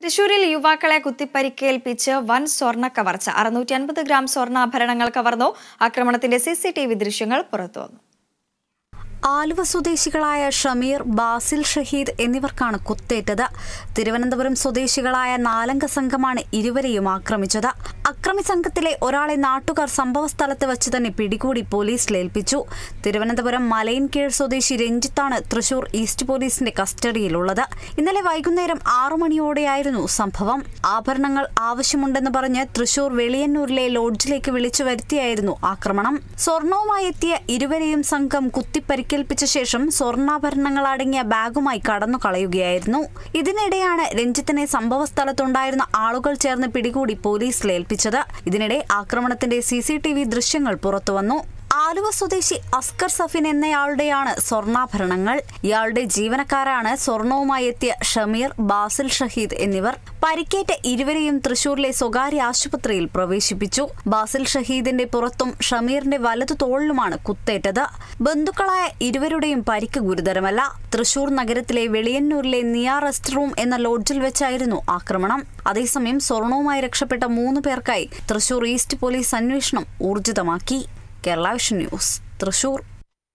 തൃശൂരിൽ യുവാക്കളെ കുത്തിപ്പരിക്കേൽപ്പിച്ച് വൻ സ്വർണ്ണ കവർച്ച അറുന്നൂറ്റി അൻപത് ഗ്രാം സ്വർണ്ണാഭരണങ്ങൾ കവർന്നു ആക്രമണത്തിന്റെ സി സി ടി വി ദൃശ്യങ്ങൾ പുറത്തുവന്നു ആലുവ സ്വദേശികളായ ഷമീർ ബാസിൽ ഷഹീദ് എന്നിവർക്കാണ് കുത്തേറ്റത് തിരുവനന്തപുരം സ്വദേശികളായ നാലംഗ സംഘമാണ് ഇരുവരെയും ആക്രമിച്ചത് അക്രമി സംഘത്തിലെ ഒരാളെ നാട്ടുകാർ സംഭവസ്ഥലത്ത് വെച്ച് തന്നെ പിടികൂടി പോലീസിലേൽപ്പിച്ചു തിരുവനന്തപുരം മലയൻകീഴ് സ്വദേശി രഞ്ജിത്താണ് തൃശൂർ ഈസ്റ്റ് പോലീസിന്റെ കസ്റ്റഡിയിലുള്ളത് ഇന്നലെ വൈകുന്നേരം ആറു മണിയോടെയായിരുന്നു സംഭവം ആഭരണങ്ങൾ ആവശ്യമുണ്ടെന്ന് പറഞ്ഞ് തൃശൂർ വെളിയന്നൂരിലെ ലോഡ്ജിലേക്ക് വിളിച്ചു വരുത്തിയായിരുന്നു ആക്രമണം സ്വർണവുമായി എത്തിയ ഇരുവരെയും സംഘം കുത്തിപ്പരിക്കേൽപ്പിച്ച ശേഷം സ്വർണ്ണാഭരണങ്ങൾ അടങ്ങിയ ബാഗുമായി കടന്നു കളയുകയായിരുന്നു ഇതിനിടെയാണ് രഞ്ജിത്തിനെ സംഭവസ്ഥലത്തുണ്ടായിരുന്ന ആളുകൾ ചേർന്ന് പിടികൂടി പോലീസിലേൽപ്പിച്ചത് ഇതിനിടെ ആക്രമണത്തിന്റെ സി സി ടി വി ദൃശ്യങ്ങൾ പുറത്തുവന്നു ആലുവ സ്വദേശി അസ്കർ സഫിൻ എന്നയാളുടെയാണ് സ്വർണ്ണാഭരണങ്ങൾ ഇയാളുടെ ജീവനക്കാരാണ് സ്വർണവുമായി എത്തിയ ഷമീർ ബാസിൽ ഷഹീദ് എന്നിവർ പരിക്കേറ്റ ഇരുവരെയും തൃശൂരിലെ സ്വകാര്യ ആശുപത്രിയിൽ പ്രവേശിപ്പിച്ചു ബാസിൽ ഷഹീദിന്റെ പുറത്തും ഷമീറിന്റെ വലതു തോളിലുമാണ് കുത്തേറ്റത് ബന്ധുക്കളായ ഇരുവരുടെയും പരിക്ക് ഗുരുതരമല്ല തൃശൂർ നഗരത്തിലെ വെളിയന്നൂരിലെ നിയ റെസ്റ്റ് റൂം എന്ന ലോഡ്ജിൽ വെച്ചായിരുന്നു ആക്രമണം അതേസമയം സ്വർണവുമായി രക്ഷപ്പെട്ട മൂന്ന് പേർക്കായി തൃശൂർ ഈസ്റ്റ് പോലീസ് അന്വേഷണം ഊർജിതമാക്കി കേരള വിഷൻ ന്യൂസ് തൃശൂർ